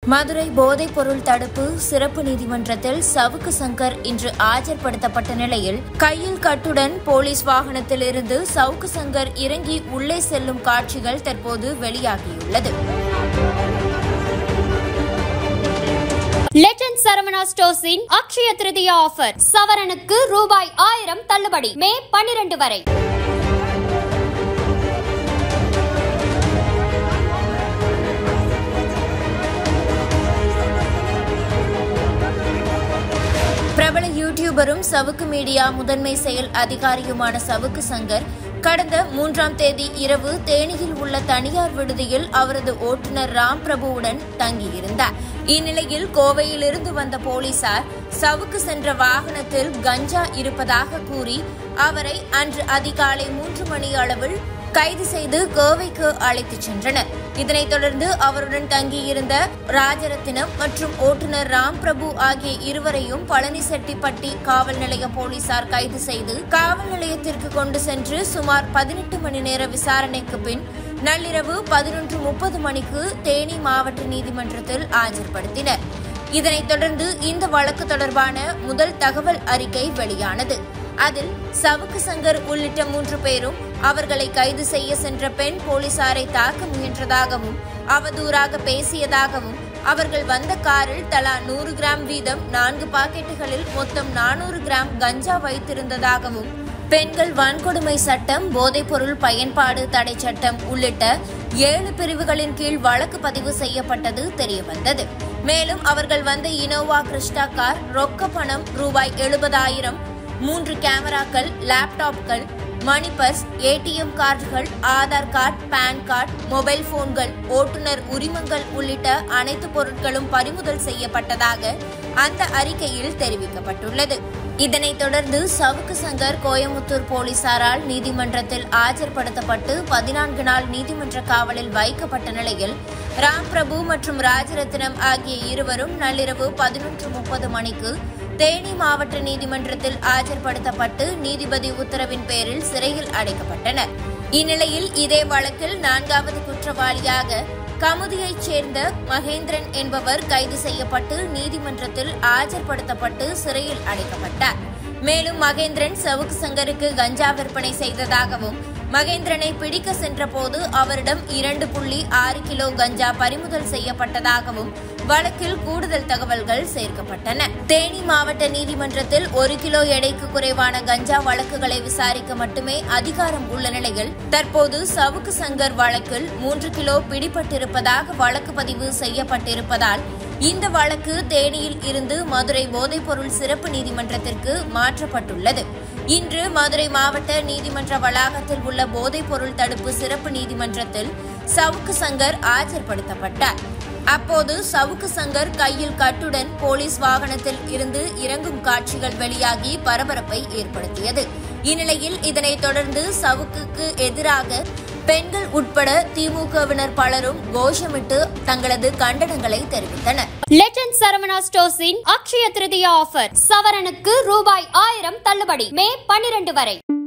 மதுரை போதைப் பொருள் தடுப்பு சிறப்பு நீதிமன்றத்தில் சவுக்கு சங்கர் இன்று ஆஜர்படுத்தப்பட்ட நிலையில் கையில் கட்டுடன் போலீஸ் வாகனத்தில் இருந்து சவுக்கு சங்கர் இறங்கி உள்ளே செல்லும் காட்சிகள் தற்போது வெளியாகியுள்ளது லெஜண்ட் சரவணா ஸ்டோர்ஸின் அக்ஷய திருதியா ஆஃபர் சவரனுக்கு ரூபாய் ஆயிரம் தள்ளுபடி மே பன்னிரண்டு வரை பிரபல யூடியூபரும் சவுக்கு மீடியா முதன்மை செயல் அதிகாரியுமான சவுக்கு சங்கர் கடந்த மூன்றாம் தேதி இரவு தேனியில் உள்ள தனியார் விடுதியில் அவரது ஓட்டுநர் ராம் பிரபுவுடன் தங்கியிருந்தார் இந்நிலையில் கோவையிலிருந்து வந்த போலீசார் சவுக்கு சென்ற வாகனத்தில் கஞ்சா இருப்பதாக கூறி அவரை அன்று அதிகாலை மூன்று மணி அளவில் கைது செய்து கோவைக்கு அழைத்துச் சென்றனர் இதனைத் தொடர்ந்து அவருடன் தங்கியிருந்த ராஜரத்தினம் மற்றும் ஓட்டுநர் ராம் பிரபு ஆகிய இருவரையும் பழனிசெட்டிப்பட்டி காவல் நிலைய போலீசார் கைது செய்து காவல் நிலையத்திற்கு கொண்டு சென்று சுமார் பதினெட்டு மணி நேர விசாரணைக்கு பின் நள்ளிரவு பதினொன்று முப்பது மணிக்கு தேனி மாவட்ட நீதிமன்றத்தில் ஆஜர்படுத்தினர் இதனைத் தொடர்ந்து இந்த வழக்கு தொடர்பான முதல் தகவல் அறிக்கை வெளியானது அதில் சவுக்கு சங்கர் உள்ளிட்ட மூன்று பேரும் அவர்களை கைது செய்ய சென்ற பெண் போலீசாரை தாக்க முயன்றதாகவும் அவதூறாக பேசியதாகவும் அவர்கள் வந்த காரில் தலா நூறு கிராம் வீதம் நான்கு பாக்கெட்டுகளில் மொத்தம் நானூறு கிராம் கஞ்சா வைத்திருந்ததாகவும் பெண்கள் வன்கொடுமை சட்டம் போதைப்பொருள் பயன்பாடு தடை சட்டம் உள்ளிட்ட ஏழு பிரிவுகளின் கீழ் வழக்கு பதிவு செய்யப்பட்டது தெரியவந்தது மேலும் அவர்கள் வந்த இனோவா கிறிஸ்டா கார் ரொக்க பணம் ரூபாய் எழுபதாயிரம் மூன்று கேமராக்கள் லேப்டாப்கள் மணி பர்ஸ் ஏடிஎம் கார்டுகள் Aadhaar card PAN card mobile போன்கள் ஓட்டுநர் உரிமங்கள் உள்ளிட்ட அனைத்து பொருட்களும் பறிமுதல் செய்யப்பட்டதாக அந்த அறிக்கையில் தெரிவிக்கப்பட்டுள்ளது இதனைத் தொடர்ந்து சவுக்கு சங்கர் கோயமுத்தூர் போலீசாரால் நீதிமன்றத்தில் ஆஜர்படுத்தப்பட்டு பதினான்கு நாள் நீதிமன்ற காவலில் வைக்கப்பட்ட நிலையில் ராம் பிரபு மற்றும் ராஜரத்னம் ஆகிய இருவரும் நள்ளிரவு பதினொன்று முப்பது மணிக்கு தேனி மாவட்ட நீதிமன்றத்தில் ஆஜர்படுத்தப்பட்டு நீதிபதி உத்தரவின் பேரில் சிறையில் அடைக்கப்பட்டனர் இந்நிலையில் இதே வழக்கில் நான்காவது குற்றவாளியாக கமுதியைச் சேர்ந்த மகேந்திரன் என்பவர் கைது செய்யப்பட்டு நீதிமன்றத்தில் ஆஜர்படுத்தப்பட்டு சிறையில் அடைக்கப்பட்டார் மேலும் மகேந்திரன் சவுக்கு சங்கருக்கு கஞ்சா விற்பனை செய்ததாகவும் மகேந்திரனை பிடிக்க சென்றபோது அவரிடம் இரண்டு புள்ளி ஆறு கிலோ கஞ்சா பறிமுதல் செய்யப்பட்டதாகவும் வழக்கில் கூடுதல் தகவல்கள் சேர்க்கப்பட்டன தேனி மாவட்ட நீதிமன்றத்தில் ஒரு கிலோ எடைக்கு குறைவான கஞ்சா வழக்குகளை விசாரிக்க மட்டுமே அதிகாரம் உள்ள நிலையில் தற்போது சவுக்கு சங்கர் வழக்கில் மூன்று கிலோ பிடிபட்டிருப்பதாக வழக்கு பதிவு செய்யப்பட்டிருப்பதால் இந்த வழக்கு தேனியில் இருந்து மதுரை போதைப்பொருள் சிறப்பு நீதிமன்றத்திற்கு மாற்றப்பட்டுள்ளது இன்று மதுரை மாவட்ட நீதிமன்ற வளாகத்தில் உள்ள போதைப்பொருள் தடுப்பு சிறப்பு நீதிமன்றத்தில் சவுக்கு சங்கர் ஆஜர்படுத்தப்பட்டார் அப்போது சவுக்கு சங்கர் கையில் கட்டுடன் போலீஸ் வாகனத்தில் இருந்து இறங்கும் காட்சிகள் வெளியாகி பரபரப்பை ஏற்படுத்தியது இந்நிலையில் இதனைத் தொடர்ந்து சவுக்குக்கு எதிராக பெண்கள் உட்பட திமுகவினர் பலரும் கோஷமிட்டு தங்களது கண்டனங்களை தெரிவித்தனர் லெஜண்ட் சரவணா ஸ்டோர்ஸின் அக்ஷய திருதியா ஆஃபர் சவரனுக்கு ரூபாய் ஆயிரம் தள்ளுபடி மே பன்னிரண்டு வரை